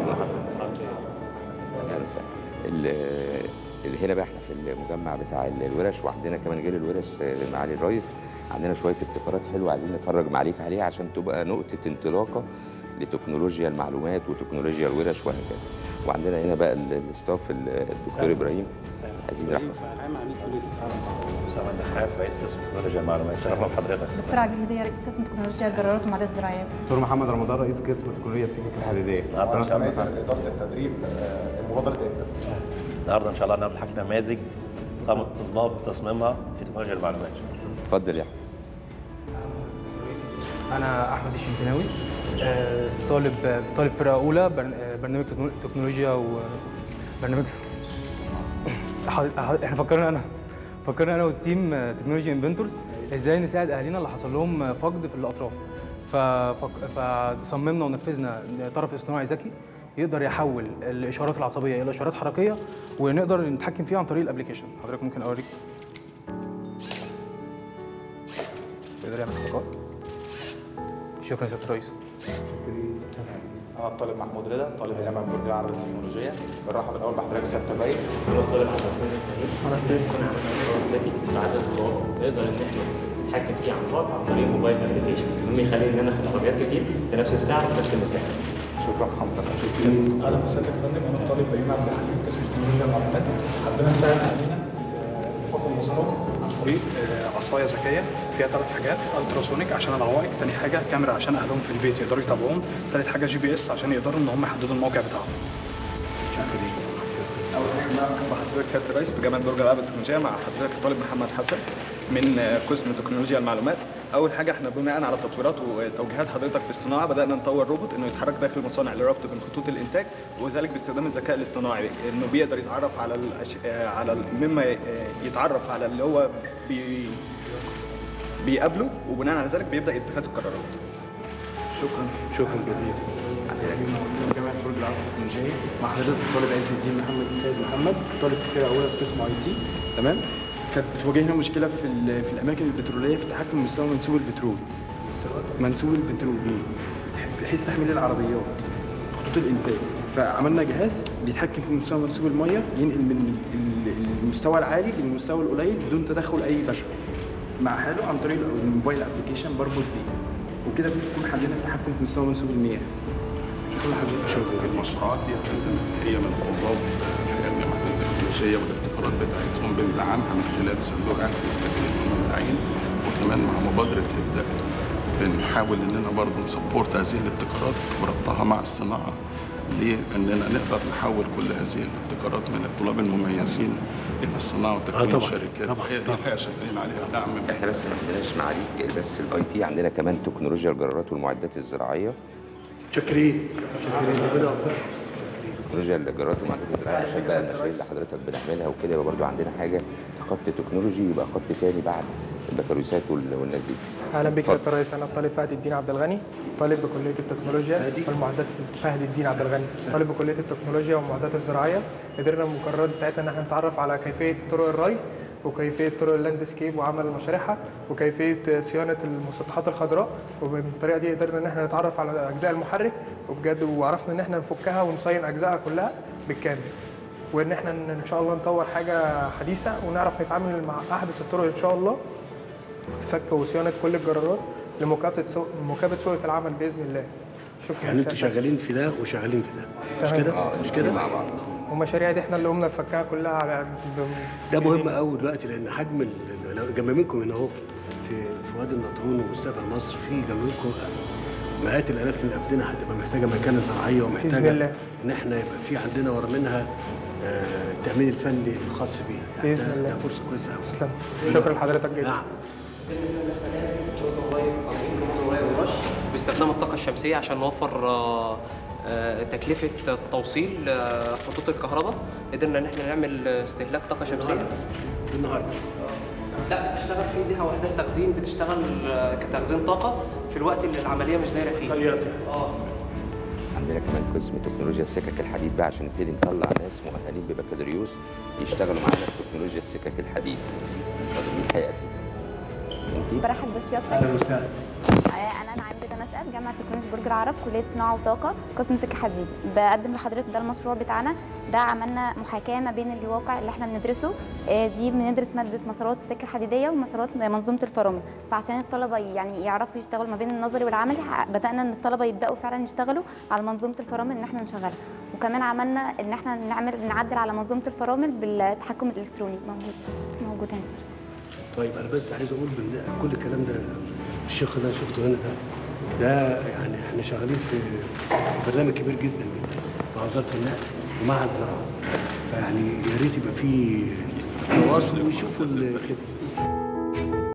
اهلا وسهلا ال- ال- هنا بقى احنا في المجمع بتاع ال- الورش وعندنا كمان غير الورش آه، معالي الرئيس عندنا شويه ابتكارات حلوه عايزين نفرج معاليك عليها عشان تبقى نقطه انطلاقه لتكنولوجيا المعلومات وتكنولوجيا الورش وهكذا وعندنا هنا بقى ال- الاستاف ال- الدكتور ابراهيم عايزين رحمه سامح نحاس رئيس قسم تكنولوجيا المعلومات شرفنا بحضرتك دكتور عبد الهديه رئيس قسم تكنولوجيا الجرارات والمعدات الزراعيه دكتور محمد رمضان رئيس قسم تكنولوجيا السكك الحديديه النهارده ان شاء الله اداره التدريب آه، المبادره امتى؟ النهارده ان شاء الله نعمل حاجه نماذج قام الطلاب بتصميمها في تكنولوجيا المعلومات اتفضل يا احمد انا احمد الشنتناوي آه، طالب طالب فرقه اولى برن- آه، برنامج تكنو- تكنولوجيا وبرنامج ح- ح- احنا فكرنا انا فكرنا انا والتيم آه، تكنولوجي انفنتورز ازاي نساعد اهالينا اللي حصل لهم آه، فقد في الاطراف ففك- فصممنا ونفذنا طرف اصطناعي ذكي يقدر يحول الاشارات العصبيه الى اشارات حركيه ونقدر نتحكم فيها عن طريق الابلكيشن حضرتك ممكن اوريك يقدر يعمل حركات شكرا يا سياده الرئيس انا الطالب محمود رضا طالب جامعه برج العرب التكنولوجيه برحب الاول بحضرتك سياده الرئيس ذكي بعد الطلاب نقدر ان احنا نتحكم فيه عن بعد عن طريق موبايل ابلكيشن المهم يخلي ان انا اخد عربيات كتير في نفس الساعه في نفس المساحه شكرا في حضرتك اهلا وسهلا يا فندم انا الطالب بيومي عبد الحليم قسم تكنولوجيا المعلومات حبينا نساعد اهالينا لفقد البصر عن طريق آه، عصايه ذكيه فيها ثلاث حاجات التراسونيك عشان العوائق ثاني حاجه كاميرا عشان اهلهم في البيت يقدروا يتابعوهم ثالث حاجه جي بي اس عشان يقدروا ان هم يحددوا الموقع بتاعهم اول حاجه معكم بحضرتك سياده الرئيس بجامعه برج العرب التكنولوجيه مع حضرتك الطالب محمد حسن من آه، قسم تكنولوجيا المعلومات اول حاجه احنا بناء على تطويرات وتوجيهات حضرتك في الصناعه بدانا نطور روبوت انه يتحرك داخل المصانع لربط بين خطوط الانتاج وذلك باستخدام الذكاء الاصطناعي انه بيقدر يتعرف على الأش... آه، على ال- مما ي- آه، يتعرف على اللي هو بي... بيقابله وبناء على ذلك بيبدا اتخاذ القرارات شكرا شكرا جزيلا جامعه برج العرب التكنولوجيه مع حضرتك الطالب عز الدين محمد السيد محمد طالب في فرقه اولى في قسم اي تي تمام كانت بتواجهنا مشكله في ال- في الاماكن البتروليه في تحكم مستوى منسوب البترول منسوب البترول بحيث تحميل العربيات خطوط الانتاج فعملنا جهاز بيتحكم في مستوى منسوب الميه ينقل من ال- المستوى العالي للمستوى القليل بدون تدخل اي بشر مع حاله عن طريق الموبايل ابلكيشن بربط بيه وكده بيكون حلنا التحكم في مستوى منسوب المياه شكرا لحضرتك شكرا المشروعات دي هي من طلاب الحياه الجامعات التكنولوجيه والابتكارات بتاعتهم بندعمها من خلال صندوق عهد التكليف والمبدعين وكمان مع مبادره ابدا بنحاول اننا برضه نسبورت هذه الابتكارات وربطها مع الصناعه لاننا نقدر نحول كل هذه الابتكارات من الطلاب المميزين الى الصناعه وتكوين طبعاً، شركات طبعاً، هي دي الحقيقه شغالين عليها دعم من احنا بس ما عندناش معاليك بس الاي تي عندنا كمان تكنولوجيا الجرارات والمعدات الزراعيه شاكرين تكنولوجيا الجرارات والمعدات الزراعيه عشان بقى المشاريع اللي حضرتك بنعملها وكده يبقى برضه عندنا حاجه خط تكنولوجي يبقى خط تاني بعد البكالوريوسات وال- والناس دي اهلا بك اتفضل. سياده الرئيس انا الطالب فهد الدين عبد الغني طالب بكليه التكنولوجيا والمعدات فهد الدين عبد الغني طالب بكليه التكنولوجيا والمعدات الزراعيه قدرنا من المقررات بتاعتنا ان احنا نتعرف على كيفيه طرق الري وكيفيه طرق اللاندسكيب وعمل مشاريعها وكيفيه صيانه المسطحات الخضراء وبالطريقه دي قدرنا ان احنا نتعرف على اجزاء المحرك وبجد وعرفنا ان احنا نفكها ونصين اجزائها كلها بالكامل وان احنا ان شاء الله نطور حاجه حديثه ونعرف نتعامل مع احدث الطرق ان شاء الله في فك وصيانه كل الجرارات لمكافاه سوق مكافاه سوق العمل باذن الله شكرا يعني انتوا سيادتك. شغالين في ده وشغالين في ده مش تمام. كده مش كده والمشاريع دي احنا اللي قمنا نفكها كلها على ب- ده مهم قوي دلوقتي لان حجم ال- لو جنب منكم هنا اهو في في وادي النطرون ومستقبل مصر في جنب منكم مئات الالاف من الابدنه هتبقى محتاجه مكانه زراعيه بإذن ومحتاجه الله. ان احنا يبقى في عندنا ورا منها آه، التامين الفني الخاص بيها يعني بإذن ده, الله. ده فرصه كويسه قوي تسلم شكرا لحضرتك جدا نعم باستخدام الطاقة الشمسية عشان نوفر آه، آه، تكلفة توصيل آه، خطوط الكهرباء قدرنا ان احنا نعمل استهلاك طاقة شمسية بالنهار بس لا بتشتغل في ليها وحدات تخزين بتشتغل آه، كتخزين طاقة في الوقت اللي العملية مش دايرة فيه اه عندنا كمان قسم تكنولوجيا السكك الحديد بقى عشان نبتدي نطلع ناس مؤهلين ببكالوريوس يشتغلوا معانا في تكنولوجيا السكك الحديد اتفضل مين هيقدم انت برحب بسيادتك اهلا وسهلا آه، انا نعيم جدا نشأت جامعة تكنولوجيا برج العرب كلية صناعة وطاقة قسم سكة حديد بقدم لحضرتك ده المشروع بتاعنا ده عملنا محاكاة ما بين الواقع اللي احنا بندرسه آه، دي بندرس مادة مسارات السكة الحديدية ومسارات منظومة الفرامل فعشان الطلبة يعني يعرفوا يشتغلوا ما بين النظري والعملي ح- بدأنا ان الطلبة يبدأوا فعلا يشتغلوا على منظومة الفرامل ان احنا نشغلها وكمان عملنا ان احنا نعمل نعدل على منظومة الفرامل بالتحكم الإلكتروني موجود موجود هنا طيب انا بس عايز اقول بال- كل الكلام ده الشق اللي انا شفته هنا ده ده يعني احنا شغالين في في برنامج كبير جدا جدا مع وزاره النقل ومع الزراعه فيعني يا ريت يبقى في تواصل ويشوفوا ال- كده